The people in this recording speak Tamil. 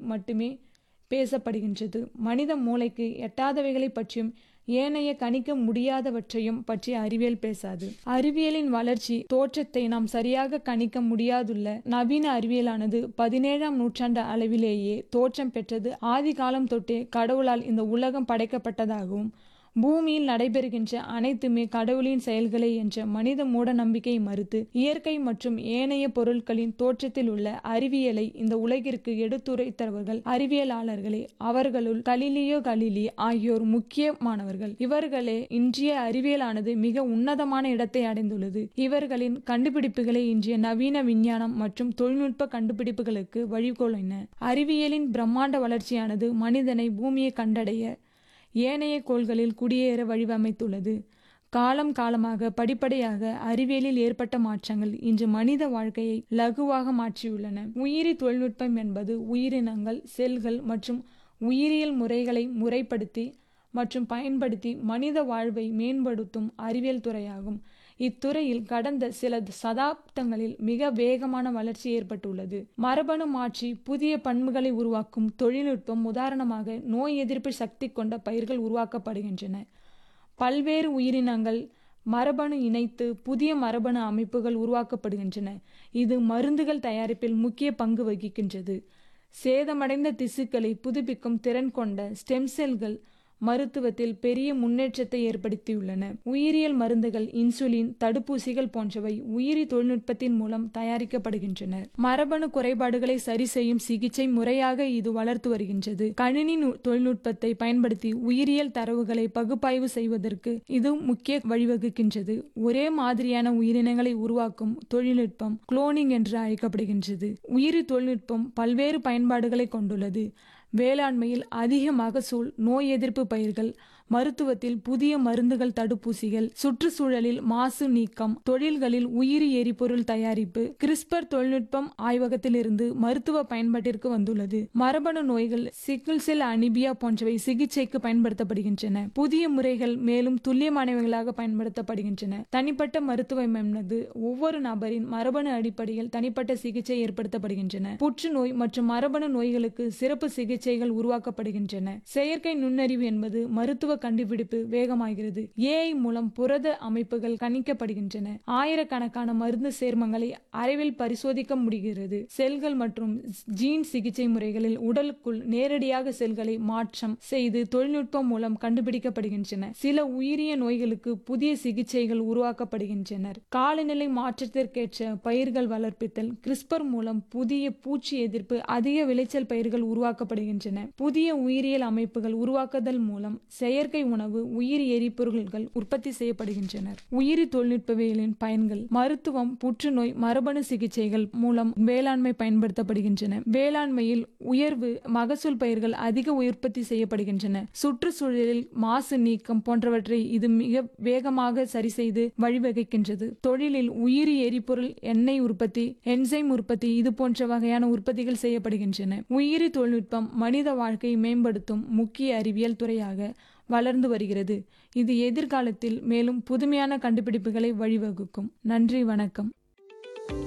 மட்டுமே பேசப்படுகின்றது மனித மூளைக்கு எட்டாதவைகளை பற்றியும் ஏனைய கணிக்க முடியாதவற்றையும் பற்றி அறிவியல் பேசாது அறிவியலின் வளர்ச்சி தோற்றத்தை நாம் சரியாக கணிக்க முடியாதுள்ள நவீன அறிவியலானது பதினேழாம் நூற்றாண்டு அளவிலேயே தோற்றம் பெற்றது ஆதி காலம் தொட்டே கடவுளால் இந்த உலகம் படைக்கப்பட்டதாகவும் பூமியில் நடைபெறுகின்ற அனைத்துமே கடவுளின் செயல்களே என்ற மனித மூட நம்பிக்கையை மறுத்து இயற்கை மற்றும் ஏனைய பொருட்களின் தோற்றத்தில் உள்ள அறிவியலை இந்த உலகிற்கு எடுத்துரைத்தவர்கள் அறிவியலாளர்களே அவர்களுள் கலிலியோ கலிலி ஆகியோர் முக்கியமானவர்கள் இவர்களே இன்றைய அறிவியலானது மிக உன்னதமான இடத்தை அடைந்துள்ளது இவர்களின் கண்டுபிடிப்புகளே இன்றைய நவீன விஞ்ஞானம் மற்றும் தொழில்நுட்ப கண்டுபிடிப்புகளுக்கு வழிகோலின அறிவியலின் பிரம்மாண்ட வளர்ச்சியானது மனிதனை பூமியை கண்டடைய ஏனைய கோள்களில் குடியேற வழிவமைத்துள்ளது காலம் காலமாக படிப்படியாக அறிவியலில் ஏற்பட்ட மாற்றங்கள் இன்று மனித வாழ்க்கையை லகுவாக மாற்றியுள்ளன உயிரி தொழில்நுட்பம் என்பது உயிரினங்கள் செல்கள் மற்றும் உயிரியல் முறைகளை முறைப்படுத்தி மற்றும் பயன்படுத்தி மனித வாழ்வை மேம்படுத்தும் அறிவியல் துறையாகும் இத்துறையில் கடந்த சில சதாப்தங்களில் மிக வேகமான வளர்ச்சி ஏற்பட்டுள்ளது மரபணு மாற்றி புதிய பண்புகளை உருவாக்கும் தொழில்நுட்பம் உதாரணமாக நோய் எதிர்ப்பு சக்தி கொண்ட பயிர்கள் உருவாக்கப்படுகின்றன பல்வேறு உயிரினங்கள் மரபணு இணைத்து புதிய மரபணு அமைப்புகள் உருவாக்கப்படுகின்றன இது மருந்துகள் தயாரிப்பில் முக்கிய பங்கு வகிக்கின்றது சேதமடைந்த திசுக்களை புதுப்பிக்கும் திறன் கொண்ட ஸ்டெம் செல்கள் மருத்துவத்தில் பெரிய முன்னேற்றத்தை ஏற்படுத்தியுள்ளன உயிரியல் மருந்துகள் இன்சுலின் தடுப்பூசிகள் போன்றவை உயிரி தொழில்நுட்பத்தின் மூலம் தயாரிக்கப்படுகின்றன மரபணு குறைபாடுகளை சரி செய்யும் சிகிச்சை முறையாக இது வளர்த்து வருகின்றது கணினி தொழில்நுட்பத்தை பயன்படுத்தி உயிரியல் தரவுகளை பகுப்பாய்வு செய்வதற்கு இது முக்கிய வழிவகுக்கின்றது ஒரே மாதிரியான உயிரினங்களை உருவாக்கும் தொழில்நுட்பம் குளோனிங் என்று அழைக்கப்படுகின்றது உயிரி தொழில்நுட்பம் பல்வேறு பயன்பாடுகளை கொண்டுள்ளது வேளாண்மையில் அதிக மகசூல் நோய் எதிர்ப்பு பயிர்கள் மருத்துவத்தில் புதிய மருந்துகள் தடுப்பூசிகள் சுற்றுச்சூழலில் மாசு நீக்கம் தொழில்களில் உயிரி எரிபொருள் தயாரிப்பு கிறிஸ்பர் தொழில்நுட்பம் ஆய்வகத்திலிருந்து மருத்துவ பயன்பாட்டிற்கு வந்துள்ளது மரபணு நோய்கள் சிக்கிள் செல் அனிபியா போன்றவை சிகிச்சைக்கு பயன்படுத்தப்படுகின்றன புதிய முறைகள் மேலும் துல்லியமானவைகளாக பயன்படுத்தப்படுகின்றன தனிப்பட்ட மருத்துவம் என்பது ஒவ்வொரு நபரின் மரபணு அடிப்படையில் தனிப்பட்ட சிகிச்சை ஏற்படுத்தப்படுகின்றன புற்றுநோய் மற்றும் மரபணு நோய்களுக்கு சிறப்பு சிகிச்சைகள் உருவாக்கப்படுகின்றன செயற்கை நுண்ணறிவு என்பது மருத்துவ கண்டுபிடிப்பு வேகமாகிறது ஏஐ மூலம் புரத அமைப்புகள் கணிக்கப்படுகின்றன ஆயிரக்கணக்கான மருந்து சேர்மங்களை அறிவில் பரிசோதிக்க முடிகிறது செல்கள் மற்றும் ஜீன் சிகிச்சை முறைகளில் உடலுக்குள் நேரடியாக செல்களை மாற்றம் செய்து தொழில்நுட்பம் மூலம் கண்டுபிடிக்கப்படுகின்றன சில உயிரிய நோய்களுக்கு புதிய சிகிச்சைகள் உருவாக்கப்படுகின்றன காலநிலை மாற்றத்திற்கேற்ற பயிர்கள் வளர்ப்பித்தல் கிறிஸ்பர் மூலம் புதிய பூச்சி எதிர்ப்பு அதிக விளைச்சல் பயிர்கள் உருவாக்கப்படுகின்றன புதிய உயிரியல் அமைப்புகள் உருவாக்குதல் மூலம் செயற்கை உணவு உயிரி எரிபொருள்கள் உற்பத்தி செய்யப்படுகின்றன உயிரி தொழில்நுட்பவியலின் பயன்கள் மருத்துவம் புற்றுநோய் மரபணு சிகிச்சைகள் மூலம் வேளாண்மை பயன்படுத்தப்படுகின்றன வேளாண்மையில் உயர்வு மகசூல் பயிர்கள் அதிக உற்பத்தி செய்யப்படுகின்றன சுற்றுச்சூழலில் மாசு நீக்கம் போன்றவற்றை இது மிக வேகமாக சரி செய்து வழிவகுக்கின்றது தொழிலில் உயிரி எரிபொருள் எண்ணெய் உற்பத்தி என்சைம் உற்பத்தி இது போன்ற வகையான உற்பத்திகள் செய்யப்படுகின்றன உயிரி தொழில்நுட்பம் மனித வாழ்க்கையை மேம்படுத்தும் முக்கிய அறிவியல் துறையாக வளர்ந்து வருகிறது இது எதிர்காலத்தில் மேலும் புதுமையான கண்டுபிடிப்புகளை வழிவகுக்கும் நன்றி வணக்கம்